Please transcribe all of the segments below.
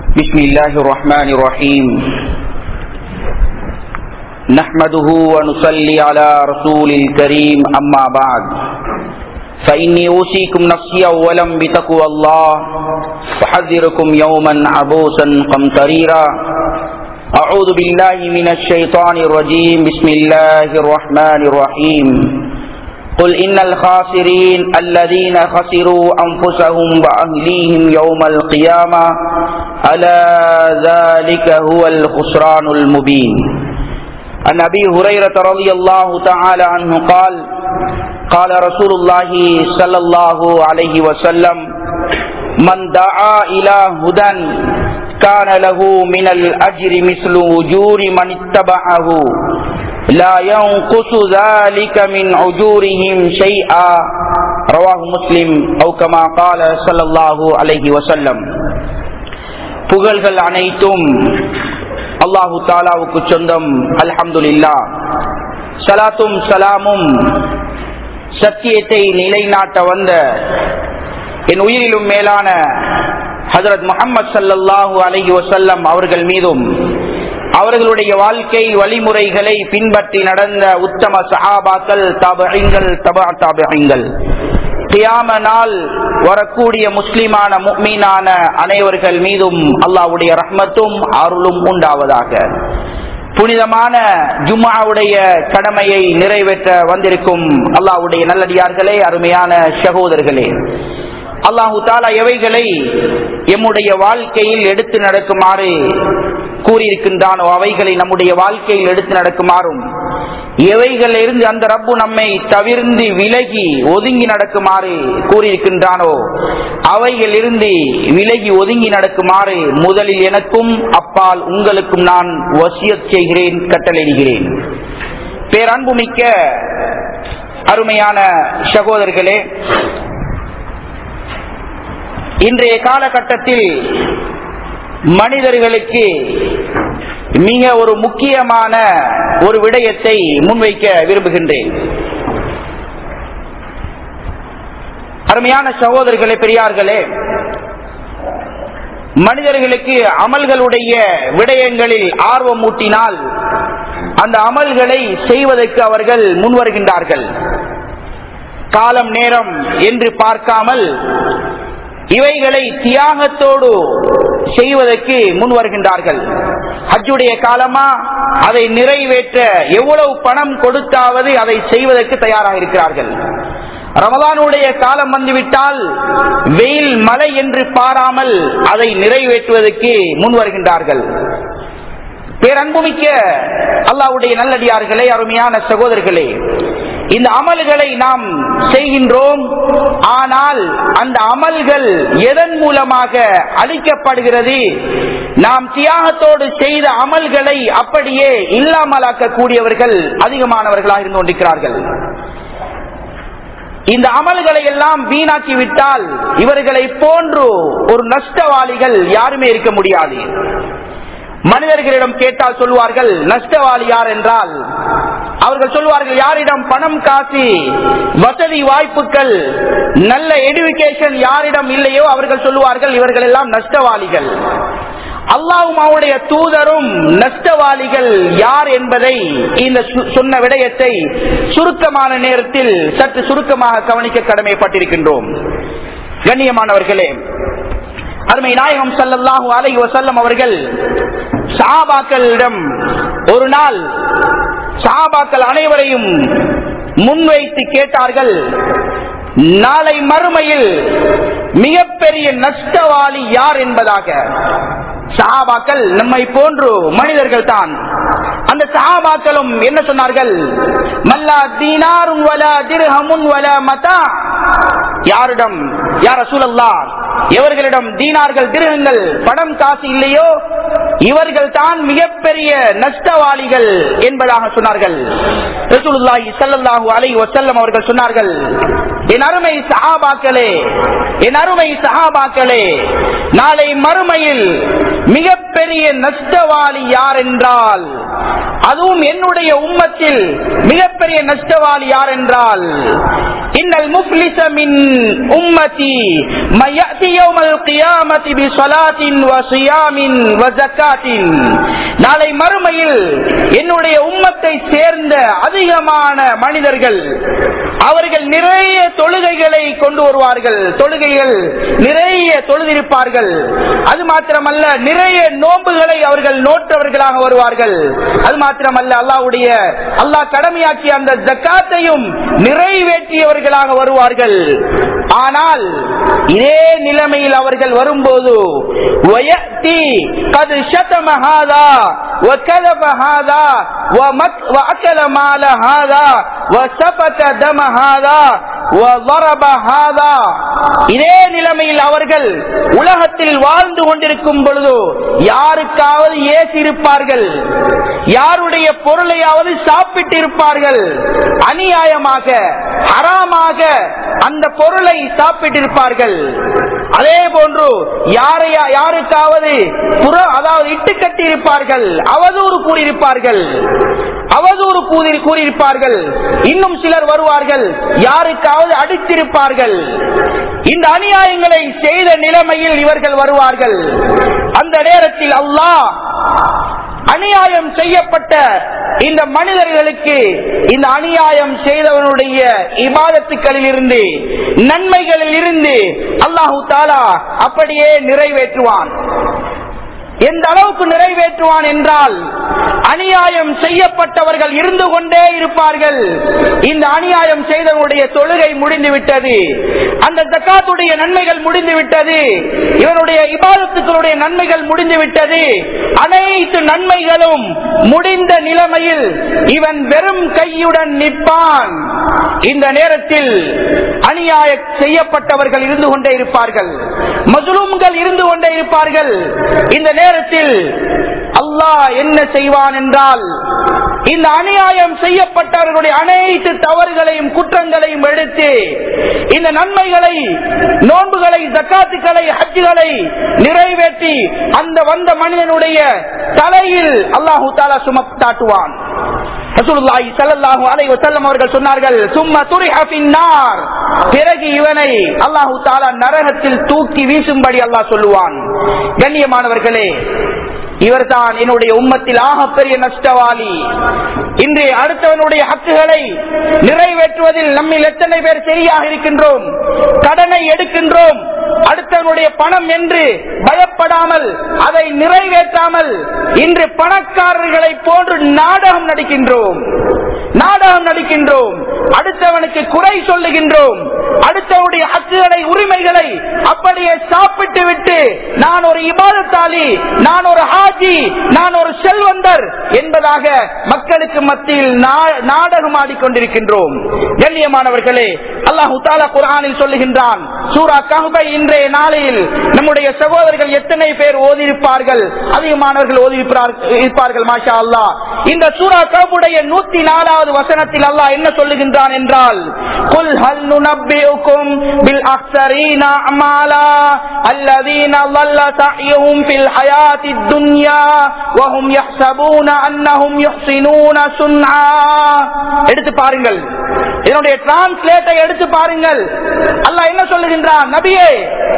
بسم الله الرحمن الرحيم نحمده ونصلي على رسول الكريم أما بعد فإني أوصيكم نفسي أولا بتقوى الله وحذركم يوما عبوسا قمطريرا أعوذ بالله من الشيطان الرجيم بسم الله الرحمن الرحيم قل إن الخاسرين الذين خسروا أنفسهم وأهليهم يوم القيامة ألا ذلك هو الخسران المبين عن أبي هريرة رضي الله تعالى عنه قال قال رسول الله صلى الله عليه وسلم من دعا إلى هدى كان له من الأجر مثل وجور من اتبعه لا ينقص ذلك من أجورهم شيئا رواه مسلم أو كما قال صلى الله عليه وسلم புகழ்கள் அனைத்தும் அல்லாஹு தாலாவுக்கு சொந்தம் அல்ஹம்துலில்லா சலாத்தும் சலாமும் சத்தியத்தை நிலைநாட்ட வந்த என் உயிரிலும் மேலான ஹசரத் முகமது சல்லாஹூ அலஹி வசல்லம் அவர்கள் மீதும் அவர்களுடைய வாழ்க்கை வழிமுறைகளை பின்பற்றி நடந்த உத்தம சஹாபாக்கள் தபங்கள் தபா தபங்கள் கியாம நாள் வரக்கூடிய முஸ்லிமான முக்மீனான அனைவர்கள் மீதும் அல்லாவுடைய ரஹ்மத்தும் அருளும் உண்டாவதாக புனிதமான ஜும்மாவுடைய கடமையை நிறைவேற்ற வந்திருக்கும் அல்லாவுடைய நல்லடியார்களே அருமையான சகோதரர்களே அல்லாஹு தாலா எவைகளை எம்முடைய வாழ்க்கையில் எடுத்து நடக்குமாறு கூறியிருக்கின்றானோ அவைகளை நம்முடைய வாழ்க்கையில் எடுத்து நடக்குமாறும் எவைகள் இருந்து அந்த ரப்பு நம்மை தவிர்ந்து விலகி ஒதுங்கி நடக்குமாறு கூறியிருக்கின்றானோ அவைகள் இருந்து விலகி ஒதுங்கி நடக்குமாறு முதலில் எனக்கும் அப்பால் உங்களுக்கும் நான் வசிய செய்கிறேன் கட்டளையிடுகிறேன் பேரன்புமிக்க அருமையான சகோதரர்களே இன்றைய காலகட்டத்தில் மனிதர்களுக்கு மிக ஒரு முக்கியமான ஒரு விடயத்தை முன்வைக்க விரும்புகின்றேன் அருமையான சகோதரர்களே பெரியார்களே மனிதர்களுக்கு அமல்களுடைய விடயங்களில் ஆர்வம் ஊட்டினால் அந்த அமல்களை செய்வதற்கு அவர்கள் முன்வருகின்றார்கள் காலம் நேரம் என்று பார்க்காமல் இவைகளை தியாகத்தோடு செய்வதற்கு முன் வருகின்றார்கள் ஹஜ்ஜுடைய காலமா அதை நிறைவேற்ற எவ்வளவு பணம் கொடுத்தாவது அதை செய்வதற்கு தயாராக இருக்கிறார்கள் ரமதானுடைய காலம் வந்துவிட்டால் வெயில் மழை என்று பாராமல் அதை நிறைவேற்றுவதற்கு முன் வருகின்றார்கள் பேரன்புமிக்க அல்லாவுடைய நல்லடியார்களே அருமையான சகோதரர்களே இந்த அமல்களை நாம் செய்கின்றோம் ஆனால் அந்த அமல்கள் எதன் மூலமாக அளிக்கப்படுகிறது நாம் தியாகத்தோடு செய்த அமல்களை அப்படியே இல்லாமலாக்கக்கூடியவர்கள் அதிகமானவர்களாக இருந்து கொண்டிருக்கிறார்கள் இந்த அமல்களை எல்லாம் வீணாக்கி விட்டால் இவர்களை போன்று ஒரு நஷ்டவாளிகள் யாருமே இருக்க முடியாது மனிதர்களிடம் கேட்டால் சொல்வார்கள் நஷ்டவாளி யார் என்றால் அவர்கள் சொல்வார்கள் யாரிடம் பணம் காசி வசதி வாய்ப்புகள் நல்ல எடுக்கேஷன் யாரிடம் இல்லையோ அவர்கள் சொல்லுவார்கள் இவர்கள் எல்லாம் நஷ்டவாளிகள் அல்லாவும் அவருடைய தூதரும் நஷ்டவாளிகள் யார் என்பதை இந்த சொன்ன விடயத்தை சுருக்கமான நேரத்தில் சற்று சுருக்கமாக கவனிக்க கடமைப்பட்டிருக்கின்றோம் கண்ணியமானவர்களே அருமை நாயகம் சல்லாஹூ அலை வசல்லம் அவர்கள் சாபாக்களிடம் ஒரு நாள் சாபாக்கள் அனைவரையும் முன்வைத்து கேட்டார்கள் நாளை மறுமையில் மிகப்பெரிய நஷ்டவாளி யார் என்பதாக சஹாபாக்கள் நம்மை போன்று மனிதர்கள் தான் அந்த சஹாபாக்களும் என்ன சொன்னார்கள் மல்லா தீனாரும் வலா திர்ஹமுன் வலா மதா யாரிடம் யார் சூழல்லா எவர்களிடம் தீனார்கள் திருகங்கள் படம் காசு இல்லையோ இவர்கள் தான் மிகப்பெரிய நஷ்டவாளிகள் என்பதாக சொன்னார்கள் ரசூலுல்லாஹி ஸல்லல்லாஹு அலைஹி வஸல்லம் அவர்கள் சொன்னார்கள் என் அருமை சஹாபாக்களே என் அருமை சஹாபாக்களே நாளை மறுமையில் மிகப்பெரிய நஷ்டவாளி யார் என்றால் அதுவும் என்னுடைய உம்மத்தில் மிகப்பெரிய நஷ்டவாளி யார் என்றால் إن المفلس من أمتي من يأتي يوم القيامة بصلاة وصيام وزكاة நாளை மறுமையில் என்னுடைய உம்மத்தை சேர்ந்த அதிகமான மனிதர்கள் அவர்கள் நிறைய தொழுகைகளை கொண்டு வருவார்கள் தொழுகைகள் நிறைய தொழுதிருப்பார்கள் அது மாத்திரமல்ல நிறைய நோன்புகளை அவர்கள் நோற்றவர்களாக வருவார்கள் அது மாத்திரமல்ல அல்லாவுடைய அல்லாஹ் கடமையாக்கிய அந்த ஜக்காத்தையும் நிறைவேற்றியவர்களாக வருவார்கள் ஆனால் இதே நிலைமையில் அவர்கள் வரும்போது وَيَأْتِي قَدْ شَتَمَ هَذَا وَكَذَبَ هَذَا وَمَكْ- وَأَكَلَ مَالَ هَذَا وَسَفَكَ دَمَ هَذَا وَضَرَبَ هَذَا இதே நிலைமையில் அவர்கள் உலகத்தில் வாழ்ந்து கொண்டிருக்கும் பொழுது யாருக்காவது ஏசிருப்பார்கள் யாருடைய பொருளையாவது சாப்பிட்டிருப்பார்கள் அநியாயமாக ஹராமாக அந்த பொருளை சாப்பிட்டிருப்பார்கள் அதே போன்று யாரையா யாருக்காவது புற அதாவது இட்டு கட்டி இருப்பார்கள் அவதூறு கூறியிருப்பார்கள் அவதூறு கூறி கூறியிருப்பார்கள் இன்னும் சிலர் வருவார்கள் யாருக்காவது அடித்திருப்பார்கள் இந்த அநியாயங்களை செய்த நிலைமையில் இவர்கள் வருவார்கள் அந்த நேரத்தில் அல்லாஹ் அநியாயம் செய்யப்பட்ட இந்த மனிதர்களுக்கு இந்த அநியாயம் செய்தவனுடைய இபாதத்துக்களில் இருந்து நன்மைகளில் இருந்து அல்லாஹு தாலா அப்படியே நிறைவேற்றுவான் எந்த அளவுக்கு நிறைவேற்றுவான் என்றால் அநியாயம் செய்யப்பட்டவர்கள் இருந்து கொண்டே இருப்பார்கள் இந்த அநியாயம் செய்தவனுடைய தொழுகை முடிந்து விட்டது அந்த ஜக்காத்துடைய நன்மைகள் முடிந்து விட்டது இவனுடைய இபாதத்துக்களுடைய நன்மைகள் முடிந்து விட்டது அனைத்து நன்மைகளும் முடிந்த நிலைமையில் இவன் வெறும் கையுடன் நிற்பான் இந்த நேரத்தில் அநியாய செய்யப்பட்டவர்கள் இருந்து கொண்டே இருப்பார்கள் மசுலூம்கள் இருந்து கொண்டே இருப்பார்கள் இந்த நேரத்தில் அல்லாஹ் என்ன செய்வான் என்றால் இந்த அநியாயம் செய்யப்பட்டவர்களுடைய அனைத்து தவறுகளையும் குற்றங்களையும் எடுத்து இந்த நன்மைகளை நோன்புகளை ஜக்காத்துக்களை ஹஜ்ஜுகளை நிறைவேற்றி அந்த வந்த மனிதனுடைய தலையில் அல்லாஹு தாலா சுமத்தாட்டுவான் ரசூலுல்லாஹி ஸல்லல்லாஹு அலைஹி வஸல்லம் அவர்கள் சொன்னார்கள் சும்மா துரிஹ ஃபின்னார் பிறகு இவனை அல்லாஹு தஆலா நரகத்தில் தூக்கி வீசும்படி அல்லாஹ் சொல்லுவான் கண்ணியமானவர்களே இவர்தான் என்னுடைய உம்மத்தில் ஆகப்பெரிய நஷ்டவாளி இன்று அடுத்தவனுடைய ஹக்குகளை நிறைவேற்றுவதில் நம்மில் எத்தனை பேர் சரியாக இருக்கின்றோம் கடனை எடுக்கின்றோம் அடுத்தவனுடைய பணம் என்று பயப்படாமல் அதை நிறைவேற்றாமல் இன்று பணக்காரர்களை போன்று நாடகம் நடிக்கின்றோம் நாடகம் நடிக்கின்றோம் அடுத்தவனுக்கு குறை சொல்லுகின்றோம் அடுத்தவனுடைய ஹக்குகளை உரிமைகளை அப்படியே சாப்பிட்டு விட்டு நான் ஒரு இபாதத்தாளி நான் ஒரு ஹாஜி நான் ஒரு செல்வந்தர் என்பதாக மக்களுக்கு மத்தியில் நா- நாடகம் ஆடிக்கொண்டிருக்கின்றோம் கண்ணியமானவர்களே அல்லாஹு தாலா குரானில் சொல்லுகின்றான் சூரா கஹ்பை இன்றைய நாளில் நம்முடைய சகோதரர்கள் எத்தனை பேர் ஓதியிருப்பார்கள் அதிகமானவர்கள் ஓதியிருப்பார்கள் இருப்பார்கள் மாஷா அல்லாஹ் இந்த சூரா கஹ்புடைய நூத்தி நாலாவது வசனத்தில் அல்லாஹ் என்ன சொல்லுகின்றான் என்றால் குல் ஹல் நுனப்பியுக்கும் பில் அக்ஸரீன அமாலா الذين ضل سعيهم في الحياة الدنيا وهم يحسبون أنهم يحسنون صنعا எடுத்து பாருங்கள் இதனுடைய டிரான்ஸ்லேட்டை எடுத்து பாருங்கள் அல்லாஹ் என்ன சொல்லுகின்றான் நபியே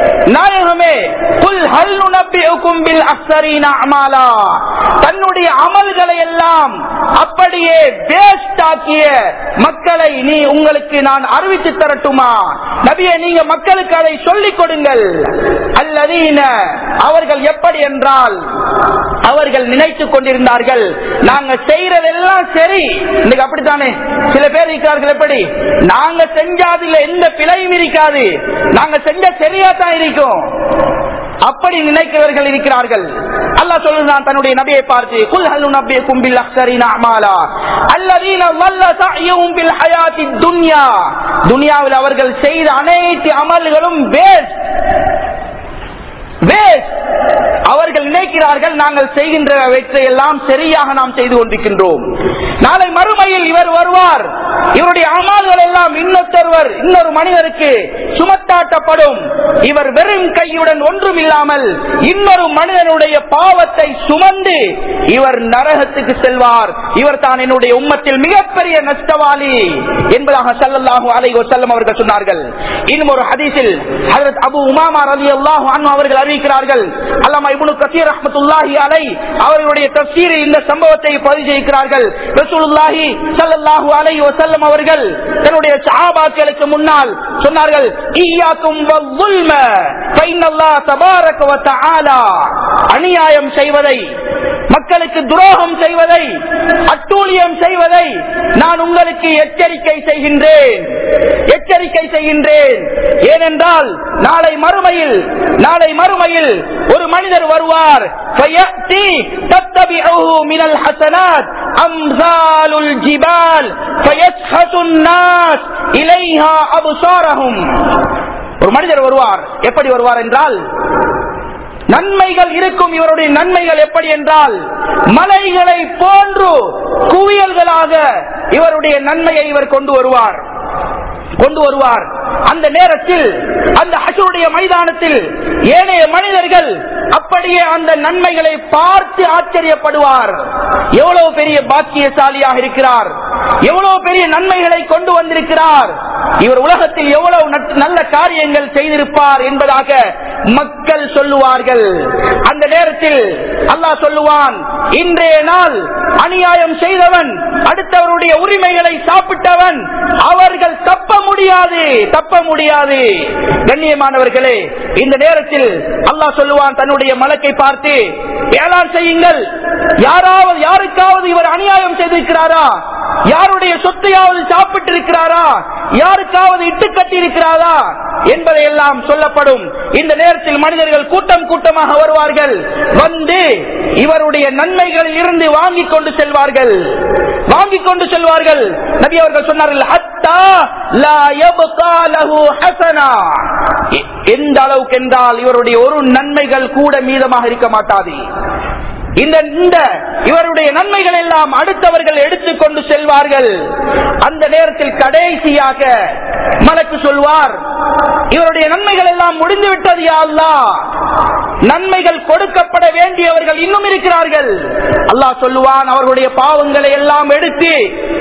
நாயகமே குல் ஹல் நுனப்பியுக்கும் பில் அக்ஸரீன அமாலா தன்னுடைய அமல்களை எல்லாம் அப்படியே வேஸ்ட் ஆக்கிய மக்களை நீ உங்களுக்கு நான் அறிவித்து தரட்டுமா நபியை நீங்க மக்களுக்கு அதை சொல்லிக் கொடுங்கள் அல்லதீன அவர்கள் எப்படி என்றால் அவர்கள் நினைத்துக் கொண்டிருந்தார்கள் நாங்க செய்யறதெல்லாம் சரி இன்னைக்கு அப்படித்தானே சில பேர் இருக்கிறார்கள் எப்படி நாங்க செஞ்சாதில் எந்த பிழையும் இருக்காது நாங்க செஞ்ச சரியா தான் இருக்கும் அப்படி நினைக்கிறவர்கள் இருக்கிறார்கள் அல்லாஹ் சொல்லுகிறான் தன்னுடைய நபியை பார்த்து குல் ஹல் நபியக்கும் பில் அக்ஸரின அமாலா அல்லதீன வல்ல சஅயுஹும் பில் ஹயாத்தி துன்யா துனியாவில் அவர்கள் செய்த அனைத்து அமல்களும் வேஸ்ட் வேஸ்ட் அவர்கள் நினைக்கிறார்கள் நாங்கள் செய்கின்ற வெற்றை எல்லாம் சரியாக நாம் செய்து கொண்டிருக்கின்றோம் நாளை மறுமையில் இவர் வருவார் இவருடைய அமல்கள் எல்லாம் இன்னொருவர் இன்னொரு மனிதருக்கு சுமத்தாட்டப்படும் இவர் வெறும் கையுடன் ஒன்றும் இல்லாமல் இன்னொரு மனிதனுடைய பாவத்தை சுமந்து இவர் நரகத்துக்கு செல்வார் இவர் தான் என்னுடைய உம்மத்தில் மிகப்பெரிய நஷ்டவாளி என்பதாக சல்லல்லாஹு அலைஹி வஸல்லம் அவர்கள் சொன்னார்கள் இன்னும் ஒரு ஹதீஸில் ஹஜரத் அபு உமாமா ரலியல்லாஹு அன்ஹு அவர்கள் அறிவிக்கிறார்கள் அல்லாமா இப்னு கசீர் ரஹ்மத்துல்லாஹி அலை அவர்களுடைய தஃசீரில் இந்த சம்பவத்தை பதிவு செய்கிறார்கள் ரசூலுல்லாஹி ஸல்லல்லாஹு அலைஹி வஸல்லம் அவர்கள் தன்னுடைய சஹாபாக்களுக்கு முன்னால் சொன்னார்கள் ஈயாக்கும் வல்லுல்ம ஃபைனல்லாஹ் தபாரக வ தஆலா அநியாயம் செய்வதை மக்களுக்கு துரோகம் செய்வதை அட்டூழியம் செய்வதை நான் உங்களுக்கு எச்சரிக்கை செய்கின்றேன் எச்சரிக்கை செய்கின்றேன் ஏனென்றால் நாளை மறுமையில் நாளை மறுமையில் ஒரு மனிதர் வருவார் فيأتي تتبعه من الحسنات أمثال الجبال فيسخط الناس إليها أبصارهم ஒரு மனிதர் வருவார் எப்படி வருவார் என்றால் நன்மைகள் இருக்கும் இவருடைய நன்மைகள் எப்படி என்றால் மலைகளை போன்று குவியல்களாக இவருடைய நன்மையை இவர் கொண்டு வருவார் கொண்டு வருவார் அந்த நேரத்தில் அந்த அசுருடைய மைதானத்தில் ஏனைய மனிதர்கள் அப்படியே அந்த நன்மைகளை பார்த்து ஆச்சரியப்படுவார் எவ்வளவு பெரிய பாக்கியசாலியாக இருக்கிறார் எவ்வளவு பெரிய நன்மைகளை கொண்டு வந்திருக்கிறார் இவர் உலகத்தில் எவ்வளவு நட்- நல்ல காரியங்கள் செய்திருப்பார் என்பதாக மக்கள் சொல்லுவார்கள் அந்த நேரத்தில் அல்லாஹ் சொல்லுவான் இன்றைய நாள் அநியாயம் செய்தவன் அடுத்தவருடைய உரிமைகளை சாப்பிட்டவன் அவர்கள் தப்ப முடியாது தப்ப முடியாது கண்ணியமானவர்களே இந்த நேரத்தில் அல்லாஹ் சொல்லுவான் தன்னுடைய மலக்கை பார்த்து ஏலான் செய்யுங்கள் யாராவது யாருக்காவது இவர் அநியாயம் செய்திருக்கிறாரா யாருடைய சொத்தையாவது சாப்பிட்டு இருக்கிறாரா யாருக்காவது இட்டு கட்டி இருக்கிறாரா என்பதை எல்லாம் சொல்லப்படும் இந்த நேரத்தில் மனிதர்கள் கூட்டம் கூட்டமாக வருவார்கள் வந்து இவருடைய நன்மைகளில் இருந்து வாங்கிக் கொண்டு செல்வார்கள் வாங்கிக் கொண்டு செல்வார்கள் நபி அவர்கள் சொன்னார்கள் "ஹத்தா லா யப்கா லஹு ஹஸனா." எ- எந்த அளவுக்கு என்றால் இவருடைய ஒரு நன்மைகள் கூட மீதமாக இருக்க மாட்டாது இந்த இந்த இவருடைய நன்மைகள் எல்லாம் அடுத்தவர்கள் எடுத்துக்கொண்டு செல்வார்கள் அந்த நேரத்தில் கடைசியாக மலக்கு சொல்வார் இவருடைய நன்மைகள் எல்லாம் முடிந்து விட்டது யா அல்லாஹ் நன்மைகள் கொடுக்கப்பட வேண்டியவர்கள் இன்னும் இருக்கிறார்கள் அல்லாஹ் சொல்லுவான் அவர்களுடைய பாவங்களை எல்லாம் எடுத்து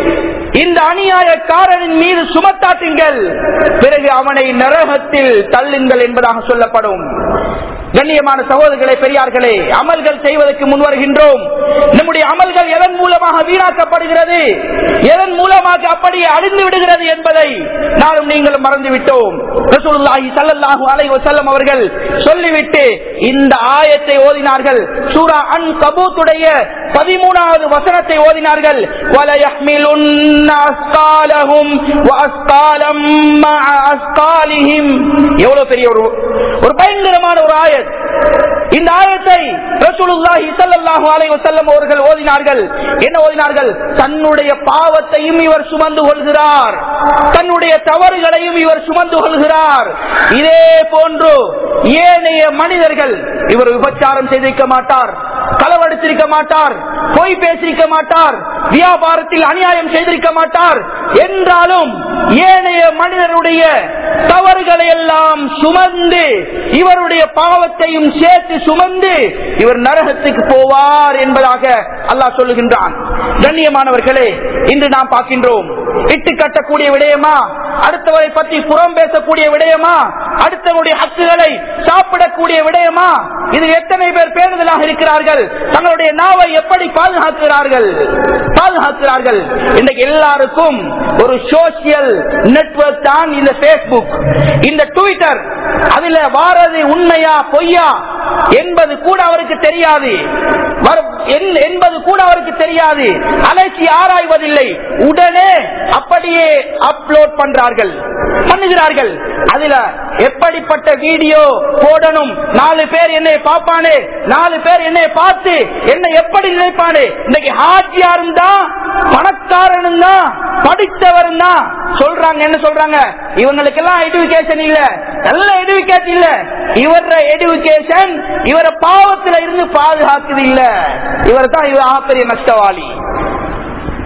இந்த அநியாயக்காரனின் மீது சுமத்தாட்டுங்கள் பிறகு அவனை நரகத்தில் தள்ளுங்கள் என்பதாக சொல்லப்படும் கண்ணியமான சகோதரர்களே பெரியார்களே அமல்கள் செய்வதற்கு முன் வருகின்றோம் நம்முடைய அமல்கள் எதன் மூலமாக வீணாக்கப்படுகிறது எதன் மூலமாக அப்படியே அழிந்து விடுகிறது என்பதை நானும் நீங்களும் மறந்துவிட்டோம் ரசூலுல்லாஹி ஸல்லல்லாஹு அலைஹி வஸல்லம் அவர்கள் சொல்லிவிட்டு இந்த ஆயத்தை ஓதினார்கள் சூரா அன் கபூத்துடைய பதிமூணாவது வசனத்தை ஓதினார்கள் وَلَيَحْمِلُنَّ أَثْقَالَهُمْ وَأَثْقَالًا مَعَ أَثْقَالِهِمْ எவ்வளவு பெரிய ஒரு ஒரு பயங்கரமான ஒரு ஆயத் இந்த ஆயத்தை ரசூலுல்லாஹி ஸல்லல்லாஹு அலைஹி வஸல்லம் அவர்கள் ஓதினார்கள் என்ன ஓதினார்கள் தன்னுடைய பாவத்தையும் இவர் சுமந்து கொள்கிறார் தன்னுடைய தவறுகளையும் இவர் சுமந்து கொள்கிறார் இதே போன்று ஏனைய மனிதர்கள் இவர் விபச்சாரம் செய்திருக்க மாட்டார் களவெடுத்திருக்க மாட்டார் பொய் பேசியிருக்க மாட்டார் வியாபாரத்தில் அநியாயம் செய்திருக்க மாட்டார் என்றாலும் ஏனைய மனிதருடைய தவறுகளை எல்லாம் சுமந்து இவருடைய பாவத்தையும் சேர்த்து சுமந்து இவர் நரகத்துக்கு போவார் என்பதாக அல்லாஹ் சொல்லுகின்றான் கண்ணியமானவர்களே இன்று நாம் பார்க்கின்றோம் இட்டு கட்டக்கூடிய விடயமா அடுத்தவரை பற்றி புறம் பேசக்கூடிய விடயமா அடுத்தவருடைய ஹக்குகளை சாப்பிடக்கூடிய விடயமா இது எத்தனை பேர் பேருதலாக இருக்கிறார்கள் தங்களுடைய நாவை எப்படி பாதுகாக்கிறார்கள் பாதுகாக்கிறார்கள் இன்றைக்கு எல்லாருக்கும் ஒரு சோசியல் நெட்வொர்க் தான் இந்த பேஸ்புக் இந்த ட்விட்டர் அதுல வாரது உண்மையா பொய்யா என்பது கூட அவருக்கு தெரியாது வரும் என்- என்பது கூட அவருக்கு தெரியாது அலைச்சி ஆராய்வதில்லை உடனே அப்படியே அப்லோட் பண்றார்கள் பண்ணுகிறார்கள் அதுல எப்படிப்பட்ட வீடியோ போடணும் நாலு பேர் என்னை பார்ப்பானே நாலு பேர் என்னை பார்த்து என்ன எப்படி நினைப்பானே இன்னைக்கு ஹாஜியாரும் தான் பணக்காரனும் தான் படித்தவரும் தான் சொல்றாங்க என்ன சொல்றாங்க இவங்களுக்கெல்லாம் எடுக்கேஷன் இல்ல நல்ல எடுக்கேஷன் இல்ல இவர எடுக்கேஷன் இவர பாவத்துல இருந்து பாதுகாக்குது இல்ல இவர் தான் இவர் ஆப்பெரிய நஷ்டவாளி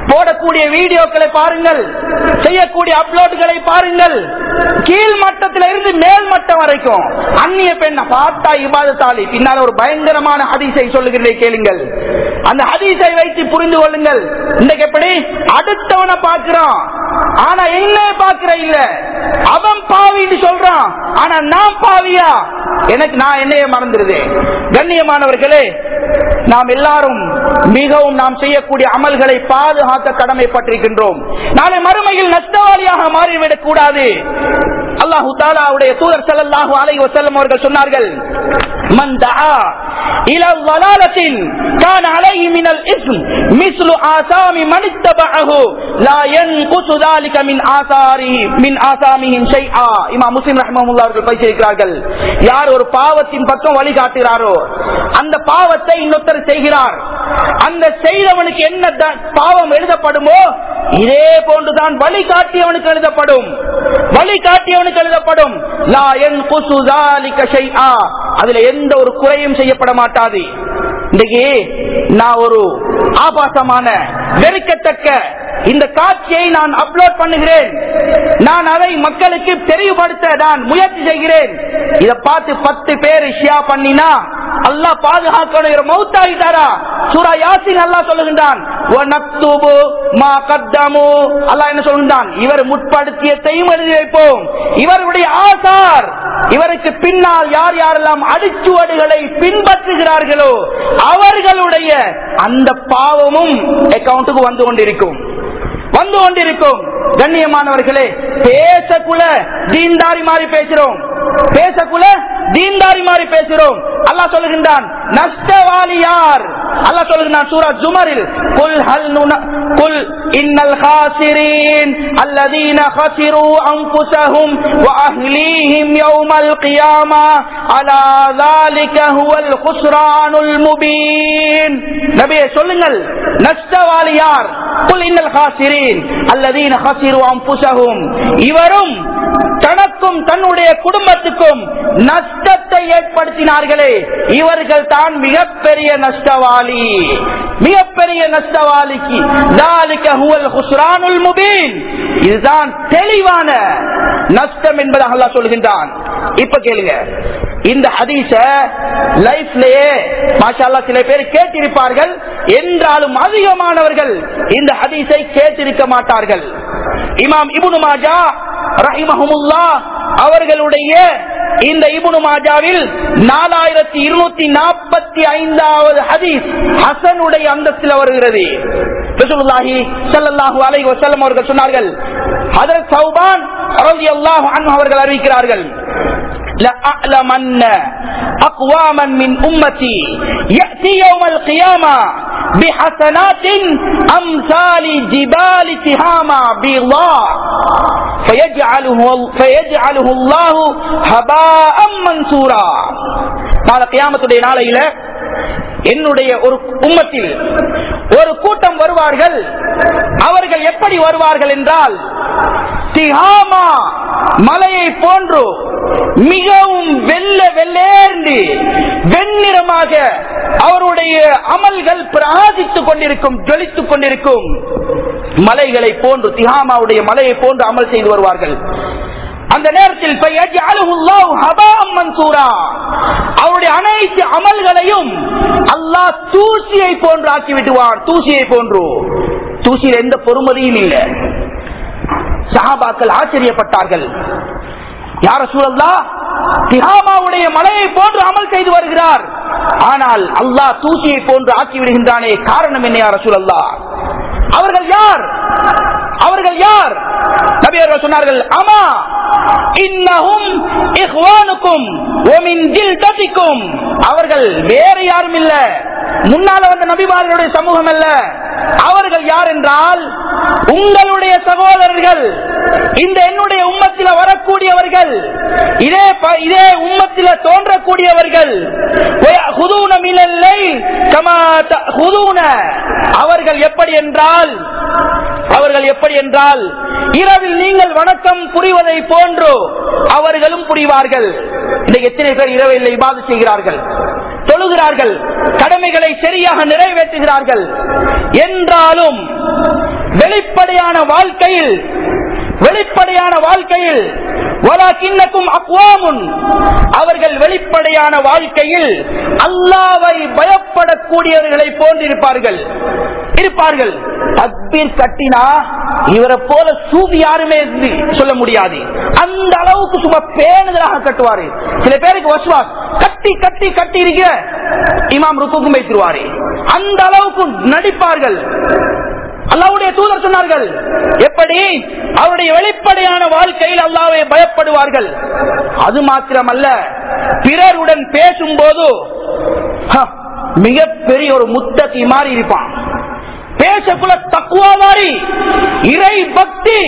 போடக்கூடிய வீடியோக்களை பாருங்கள் செய்யக்கூடிய அப்லோடுகளை பாருங்கள் கீழ் மட்டத்தில இருந்து மேல் மட்டம் வரைக்கும் அந்நிய பெண்ண பார்த்தா இபாதத்தாளி பின்னால் ஒரு பயங்கரமான ஹதீஸை சொல்லுகிறதை கேளுங்கள் அந்த ஹதீஸை வைத்து புரிந்து கொள்ளுங்கள் இன்றைக்கு எப்படி அடுத்தவனை பார்க்கிறோம் ஆனா என்ன பாக்குற இல்ல அவன் பாவின்னு சொல்றான் ஆனா நான் பாவியா எனக்கு நான் என்னைய மறந்துருது கண்ணியமானவர்களே நாம் எல்லாரும் மிகவும் நாம் செய்யக்கூடிய அமல்களை பாதுகாக்க கடமைப்பட்டிருக்கின்றோம் நாளை மறுமையில் நஷ்டவாளியாக மாறிவிடக் கூடாது அல்லாஹு தாலாவுடைய தூதர் ஸல்லல்லாஹு அலைஹி வஸல்லம் அவர்கள் சொன்னார்கள் மன் தஆ இலா ضلالத்தின் கான அலைஹி மினல் இஸ்ம் மிஸ்லு ஆசாமி மன் இத்தபஅஹு லா யன்குசு ذلك மின் ஆசாரிஹி மின் ஆசாமிஹிம் ஷைஆ இமாம் முஸ்லிம் ரஹ்மத்துல்லாஹி அவர்கள் பேசியிருக்கிறார்கள் யார் ஒரு பாவத்தின் பக்கம் வழிகாட்டுகிறாரோ அந்த பாவத்தை இன்னொருத்தர் செய்கிறார் அந்த செய்தவனுக்கு என்ன த- பாவம் எழுதப்படுமோ இதே போன்றுதான் வழிகாட்டியவனுக்கு எழுதப்படும் வழிகாட்டியவனுக்கு எழுதப்படும் லா யன்குசு ذلك ஷைஆ அதுல எந்த ஒரு குறையும் செய்யப்பட மாட்டாது இன்னைக்கு நான் ஒரு ஆபாசமான வெறுக்கத்தக்க இந்த காட்சியை நான் அப்லோட் பண்ணுகிறேன் நான் அதை மக்களுக்கு தெளிவுபடுத்த நான் முயற்சி செய்கிறேன் இதை பார்த்து பத்து பேர் ஷியா பண்ணினா அல்லாஹ் பாதுகாக்கணும் இவர் மௌத்தாகிட்டாரா சூரா யாசின் அல்லாஹ் சொல்லுகின்றான் "வனக்துபு மா கத்தமு." அல்லாஹ் என்ன சொல்கின்றான் இவர் முற்படுத்தியத்தையும் எழுதி வைப்போம் இவருடைய ஆசார் இவருக்கு பின்னால் யார் யாரெல்லாம் அடிச்சுவடுகளை பின்பற்றுகிறார்களோ அவர்களுடைய அந்த பாவமும் அக்கவுண்ட்டுக்கு வந்து கொண்டிருக்கும் வந்து கொண்டிருக்கும் கண்ணியமானவர்களே பேசக்குள்ள தீன்தாரி மாதிரி பேசுறோம் பேசக்குள்ள தீன்தாரி மாதிரி பேசுறோம் அல்லாஹ் சொல்லுகின்றான் நஷ்டவாளி யார் அல்லாஹ் சொல்லுகின்றான் சூரா ஜுமரில் குல் ஹல் நுன குல் இன்னல் காசிரீன் அல்லதீன خسروا أنفسهم وأهليهم يوم القيامة على ذلك هو الخسران المبين நபியே சொல்லுங்கள் நஷ்டவாளி யார் குல் இன்னல் காசிரீன் அல்லதீன خسروا أنفسهم இவரும் தனக்கும் தன்னுடைய குடும்பத்துக்கும் நஷ்டத்தை ஏற்படுத்தினார்களே இவர்கள் தான் மிகப்பெரிய நஷ்டவாளி மிகப்பெரிய நஷ்டவாளிக்கு ذلك هو الخسران المبين இதுதான் தெளிவான நஷ்டம் என்பதாக அல்லாஹ் சொல்கின்றான் இப்ப கேளுங்க இந்த ஹதீஸ லைஃப்லயே மாஷா சில பேர் கேட்டிருப்பார்கள் என்றாலும் அதிகமானவர்கள் இந்த ஹதீஸை கேட்டிருக்க மாட்டார்கள் இமாம் இபுனு மாஜா ரஹிமஹமுல்லா அவர்களுடைய இந்த இபுனு மாஜாவில் நாலாயிரத்தி இருநூத்தி நாற்பத்தி ஐந்தாவது ஹதீஸ் ஹசனுடைய அந்தஸ்தில் வருகிறது ரசூலுல்லாஹி ஸல்லல்லாஹு அலைஹி வஸல்லம் அவர்கள் சொன்னார்கள் ஹஜரத் சௌபான் ரலியல்லாஹு அன்ஹு அவர்கள் அறிவிக்கிறார்கள் لأعلمن أقواما من أمتي يأتي يوم القيامة بحسنات أمثال جبال تهامة بيضاء فيجعله, فيجعله الله هباء منصورا قال قيامة நாளையில என்னுடைய ஒரு உம்மத்தில் ஒரு கூட்டம் வருவார்கள் அவர்கள் எப்படி வருவார்கள் என்றால் திஹாமா மலையை போன்று மிகவும் வெள்ள வெள்ளேர்ந்து வெண்ணிறமாக அவருடைய அமல்கள் பிரகாசித்துக் கொண்டிருக்கும் ஜொலித்துக் கொண்டிருக்கும் மலைகளை போன்று திஹாமாவுடைய மலையை போன்று அமல் செய்து வருவார்கள் அந்த நேரத்தில் அவருடைய அனைத்து அமல்களையும் அல்லாஹ் தூசியை போன்று ஆக்கி விடுவான் தூசியை போன்று தூசியில் எந்த பொறுமதியும் இல்லை சஹாபாக்கள் ஆச்சரியப்பட்டார்கள் யார சூழல்லா திஹாமாவுடைய மலையை போன்று அமல் செய்து வருகிறார் ஆனால் அல்லாஹ் தூசியை போன்று ஆக்கி விடுகின்றானே காரணம் என்ன யார சூழல்லா அவர்கள் யார் அவர்கள் யார் நபியர்கள் சொன்னார்கள் அமா இன்னஹும் இஹ்வானுக்கும் ஒமின் ஜில்ததிக்கும் அவர்கள் வேற யாரும் இல்ல முன்னால வந்த நபிமார்களுடைய சமூகம் அல்ல அவர்கள் யார் என்றால் உங்களுடைய சகோதரர்கள் இந்த என்னுடைய உம்மத்தில வரக்கூடியவர்கள் இதே ப- இதே உம்மத்தில தோன்றக்கூடியவர்கள் وَيَأْخُذُونَ مِنَ اللَّيْلِ كَمَا تَأْخُذُونَ அவர்கள் எப்படி என்றால் அவர்கள் எப்படி என்றால் இரவில் நீங்கள் வணக்கம் புரிவதை போன்று அவர்களும் புரிவார்கள் இன்னைக்கு எத்தனை பேர் இரவில் இபாது செய்கிறார்கள் தொழுகிறார்கள் கடமைகளை சரியாக நிறைவேற்றுகிறார்கள் என்றாலும் வெளிப்படையான வாழ்க்கையில் வெளிப்படையான வாழ்க்கையில் வலாக்கின்னக்கும் அக்வாமுன் அவர்கள் வெளிப்படையான வாழ்க்கையில் அல்லாவை பயப்படக்கூடியவர்களை போன்றிருப்பார்கள் இருப்பார்கள் தக்பீர் கட்டினா இவரை போல சூதி யாருமே இருந்து சொல்ல முடியாது அந்த அளவுக்கு சும்மா பேணுதலாக கட்டுவாரு சில பேருக்கு வசுவாஸ் கட்டி கட்டி கட்டி இருக்கிற இமாம் ருக்குக்கும் வைத்திருவாரு அந்த அளவுக்கு நடிப்பார்கள் அல்லாவுடைய தூதர் சொன்னார்கள் எப்படி அவருடைய வெளிப்படையான வாழ்க்கையில் அல்லாவை பயப்படுவார்கள் அது மாத்திரமல்ல பிறருடன் பேசும்போது ஹ, மிகப்பெரிய ஒரு முத்தத்தி மாறி இருப்பான் பேசக்குள்ள தக்குவா மாறி இறை பக்தி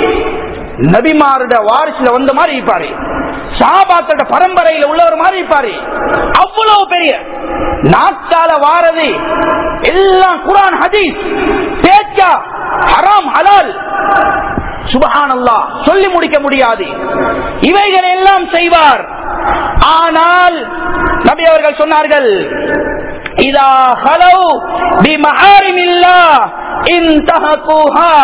நபிமாரோட வாரிசுல வந்த மாதிரி இருப்பாரு சாபாத்தோட பரம்பரையில உள்ளவர் மாதிரி இருப்பாரு அவ்வளவு பெரிய நாட்கால வாரது எல்லாம் குரான் ஹதீஸ் பேச்சா ஹராம் ஹலால் சுபஹானல்லா சொல்லி முடிக்க முடியாது இவைகள் எல்லாம் செய்வார் ஆனால் நபி அவர்கள் சொன்னார்கள் இதா ஹலவு பி மஹாரிமில்லா இன்தஹகுஹா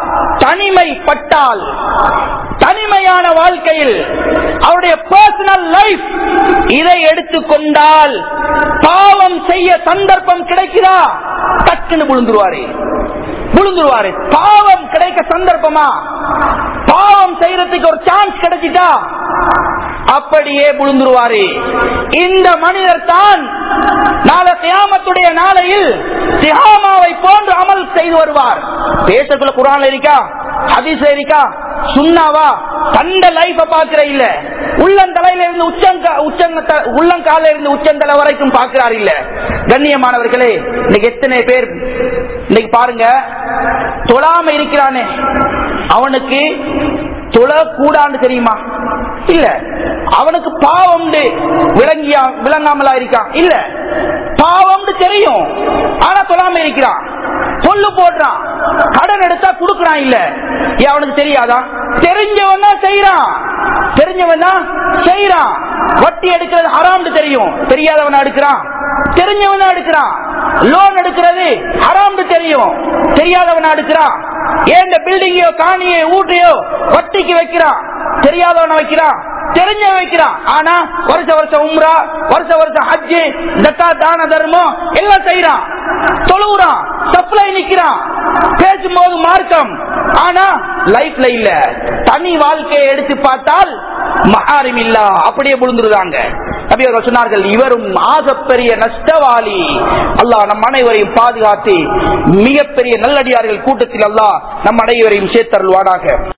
தனிமைப்பட்டால் தனிமையான வாழ்க்கையில் அவருடைய பர்சனல் லைஃப் இதை எடுத்துக்கொண்டால் பாவம் செய்ய சந்தர்ப்பம் கிடைக்கிறா டக்குன்னு விழுந்துருவாரு விழுந்துருவாரு பாவம் கிடைக்க சந்தர்ப்பமா பாவம் செய்யறதுக்கு ஒரு சான்ஸ் கிடைச்சிட்டா அப்படியே விழுந்துருவாரு இந்த மனிதர் தான் நாளை கியாமத்துடைய நாளையில் திஹாமாவை போன்று அமல் செய்து வருவார் பேசக்குள்ள குரான்ல இருக்கா ஹதீஸ்ல இருக்கா சுண்ணாவா கண்ட லைஃப பாக்குற இல்ல உள்ளந்தலையில இருந்து உச்சங்க உச்சங்க உள்ளங்கால இருந்து உச்சந்தலை வரைக்கும் பாக்குறாரு இல்ல கண்ணியமானவர்களே இன்னைக்கு எத்தனை பேர் இன்னைக்கு பாருங்க தொழாம இருக்கிறானே அவனுக்கு தொழ கூடான்னு தெரியுமா இல்ல அவனுக்கு பாவம் விளங்கியா விளங்காமலா இருக்கான் இல்ல பாவம் தெரியும் ஆனா தொழாம இருக்கிறான் சொல்லு போடுறான் கடன் எடுத்தா குடுக்கறான் இல்ல ஏன் அவனுக்கு தெரியாதா தெரிஞ்சவன் தான் செய்யறான் தெரிஞ்சவன் தான் செய்யறான் வட்டி எடுக்கிறது ஹராம்னு தெரியும் தெரியாதவன் எடுக்கிறான் தெரிஞ்சவன் தான் எடுக்கிறான் லோன் எடுக்கிறது ஹராம்னு தெரியும் தெரியாதவன் எடுக்கிறான் ஏன் இந்த பில்டிங்கையோ காணியோ ஊட்டையோ வட்டிக்கு வைக்கிறான் தெரியாதவன வைக்கிறான் தெரிஞ்ச வைக்கிறான் ஆனா வருஷ வருஷம் உம்ரா வருஷ வருஷம் ஹஜ்ஜு ஜக்கா தான தர்மம் எல்லாம் செய்யறான் தொழுவுறான் சப்ளை நிக்கிறான் பேசும்போது மார்க்கம் ஆனா லைஃப்ல இல்ல தனி வாழ்க்கையை எடுத்து பார்த்தால் மகாரிம் இல்லா அப்படியே விழுந்துருதாங்க நபி அவர்கள் சொன்னார்கள் இவரும் ஆகப்பெரிய நஷ்டவாளி அல்லாஹ் நம் அனைவரையும் பாதுகாத்து மிகப்பெரிய நல்லடியார்கள் கூட்டத்தில் அல்லாஹ் நம் அனைவரையும் சேர்த்தருள்வாடாக